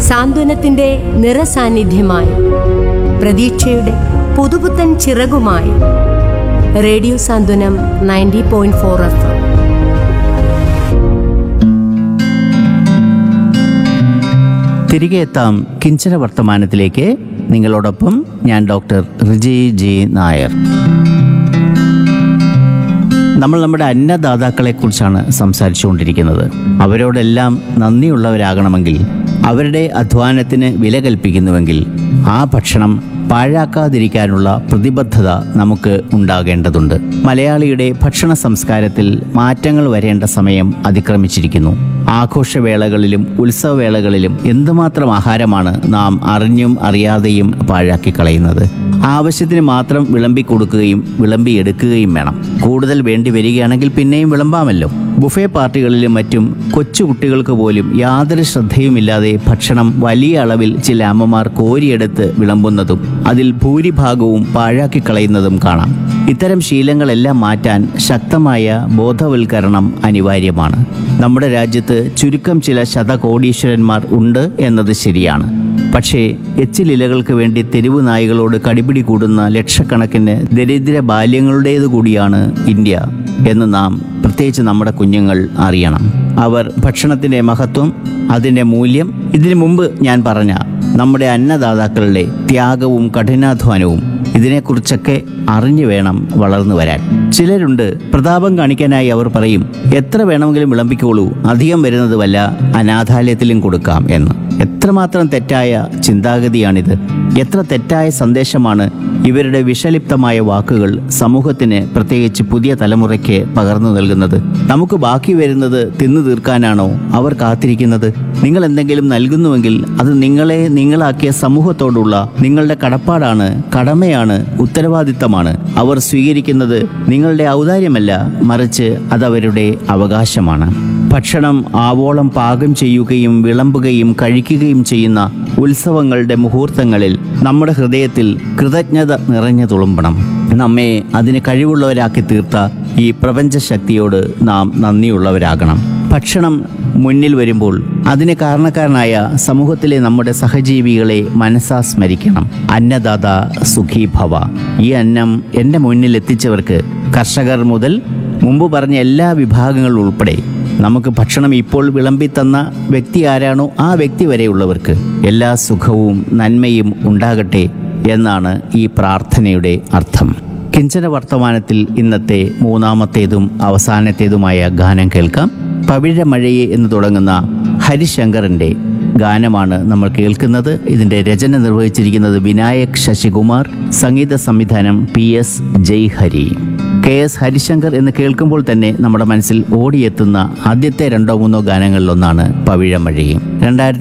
സാന്ത്വനത്തിന്റെ നിറസാന്നിധ്യമായി പ്രതീക്ഷയുടെ പുതുപുത്തൻ ചിറകുമായി radio Santhwanam ninety point four F തിരികെ എത്താം കിഞ്ചന വർത്തമാനത്തിലേക്ക് നിങ്ങളോടൊപ്പം ഞാൻ ഡോക്ടർ റിജി ജി നായർ നമ്മൾ നമ്മുടെ അന്നദാതാക്കളെ കുറിച്ചാണ് സംസാരിച്ചുകൊണ്ടിരിക്കുന്നത് അവരോടെല്ലാം നന്ദിയുള്ളവരാകണമെങ്കിൽ അവരുടെ അധ്വാനത്തിന് വില കൽപ്പിക്കുന്നുവെങ്കിൽ ആ ഭക്ഷണം പാഴാക്കാതിരിക്കാനുള്ള പ്രതിബദ്ധത നമുക്ക് ഉണ്ടാകേണ്ടതുണ്ട് മലയാളിയുടെ ഭക്ഷണ സംസ്കാരത്തിൽ മാറ്റങ്ങൾ വരേണ്ട സമയം അതിക്രമിച്ചിരിക്കുന്നു ആഘോഷവേളകളിലും ഉത്സവവേളകളിലും എന്തുമാത്രം ആഹാരമാണ് നാം അറിഞ്ഞും അറിയാതെയും പാഴാക്കി കളയുന്നത് ആവശ്യത്തിന് മാത്രം വിളമ്പി കൊടുക്കുകയും വിളമ്പി എടുക്കുകയും വേണം കൂടുതൽ വേണ്ടി വരികയാണെങ്കിൽ പിന്നെയും വിളമ്പാമല്ലോ ബുഫേ പാർട്ടികളിലും മറ്റും കൊച്ചു കുട്ടികൾക്ക് പോലും യാതൊരു ശ്രദ്ധയുമില്ലാതെ ഭക്ഷണം വലിയ അളവിൽ ചില അമ്മമാർ കോരിയെടുത്ത് വിളമ്പുന്നതും അതിൽ ഭൂരിഭാഗവും പാഴാക്കി കളയുന്നതും കാണാം ഇത്തരം ശീലങ്ങളെല്ലാം മാറ്റാൻ ശക്തമായ ബോധവൽക്കരണം അനിവാര്യമാണ് നമ്മുടെ രാജ്യത്ത് ചുരുക്കം ചില ശതകോടീശ്വരന്മാർ ഉണ്ട് എന്നത് ശരിയാണ് പക്ഷേ എച്ചിലിലകൾക്ക് വേണ്ടി തെരുവ് നായ്കളോട് കടിപിടി കൂടുന്ന ലക്ഷക്കണക്കിന് ദരിദ്ര ബാല്യങ്ങളുടേതു കൂടിയാണ് ഇന്ത്യ എന്ന് നാം പ്രത്യേകിച്ച് നമ്മുടെ കുഞ്ഞുങ്ങൾ അറിയണം അവർ ഭക്ഷണത്തിൻ്റെ മഹത്വം അതിൻ്റെ മൂല്യം ഇതിനു മുമ്പ് ഞാൻ പറഞ്ഞ നമ്മുടെ അന്നദാതാക്കളുടെ ത്യാഗവും കഠിനാധ്വാനവും ഇതിനെക്കുറിച്ചൊക്കെ അറിഞ്ഞു വേണം വളർന്നു വരാൻ ചിലരുണ്ട് പ്രതാപം കാണിക്കാനായി അവർ പറയും എത്ര വേണമെങ്കിലും വിളമ്പിക്കോളൂ അധികം വരുന്നത് വല്ല അനാഥാലയത്തിലും കൊടുക്കാം എന്ന് എത്രമാത്രം തെറ്റായ ചിന്താഗതിയാണിത് എത്ര തെറ്റായ സന്ദേശമാണ് ഇവരുടെ വിഷലിപ്തമായ വാക്കുകൾ സമൂഹത്തിന് പ്രത്യേകിച്ച് പുതിയ തലമുറയ്ക്ക് പകർന്നു നൽകുന്നത് നമുക്ക് ബാക്കി വരുന്നത് തിന്നു തീർക്കാനാണോ അവർ കാത്തിരിക്കുന്നത് നിങ്ങൾ എന്തെങ്കിലും നൽകുന്നുവെങ്കിൽ അത് നിങ്ങളെ നിങ്ങളാക്കിയ സമൂഹത്തോടുള്ള നിങ്ങളുടെ കടപ്പാടാണ് കടമയാണ് ഉത്തരവാദിത്തമാണ് അവർ സ്വീകരിക്കുന്നത് നിങ്ങളുടെ ഔദാര്യമല്ല മറിച്ച് അതവരുടെ അവകാശമാണ് ഭക്ഷണം ആവോളം പാകം ചെയ്യുകയും വിളമ്പുകയും കഴിക്കുകയും ചെയ്യുന്ന ഉത്സവങ്ങളുടെ മുഹൂർത്തങ്ങളിൽ നമ്മുടെ ഹൃദയത്തിൽ കൃതജ്ഞത നിറഞ്ഞു തുളുമ്പണം നമ്മെ അതിന് കഴിവുള്ളവരാക്കി തീർത്ത ഈ പ്രപഞ്ചശക്തിയോട് നാം നന്ദിയുള്ളവരാകണം ഭക്ഷണം മുന്നിൽ വരുമ്പോൾ അതിന് കാരണക്കാരനായ സമൂഹത്തിലെ നമ്മുടെ സഹജീവികളെ മനസ്സാ സ്മരിക്കണം അന്നദാത സുഖീ ഭവ ഈ അന്നം എൻ്റെ മുന്നിൽ എത്തിച്ചവർക്ക് കർഷകർ മുതൽ മുമ്പ് പറഞ്ഞ എല്ലാ വിഭാഗങ്ങളും ഉൾപ്പെടെ നമുക്ക് ഭക്ഷണം ഇപ്പോൾ വിളമ്പി തന്ന വ്യക്തി ആരാണോ ആ വ്യക്തി വരെയുള്ളവർക്ക് എല്ലാ സുഖവും നന്മയും ഉണ്ടാകട്ടെ എന്നാണ് ഈ പ്രാർത്ഥനയുടെ അർത്ഥം കിഞ്ചന വർത്തമാനത്തിൽ ഇന്നത്തെ മൂന്നാമത്തേതും അവസാനത്തേതുമായ ഗാനം കേൾക്കാം പവിഴമഴയെ എന്ന് തുടങ്ങുന്ന ഹരിശങ്കറിൻ്റെ ഗാനമാണ് നമ്മൾ കേൾക്കുന്നത് ഇതിൻ്റെ രചന നിർവഹിച്ചിരിക്കുന്നത് വിനായക് ശശികുമാർ സംഗീത സംവിധാനം P S Jayhari K S Harishankar എന്ന് കേൾക്കുമ്പോൾ തന്നെ നമ്മുടെ മനസ്സിൽ ഓടിയെത്തുന്ന ആദ്യത്തെ രണ്ടോ മൂന്നോ ഗാനങ്ങളിലൊന്നാണ് പവിഴമഴയും രണ്ടായിരത്തി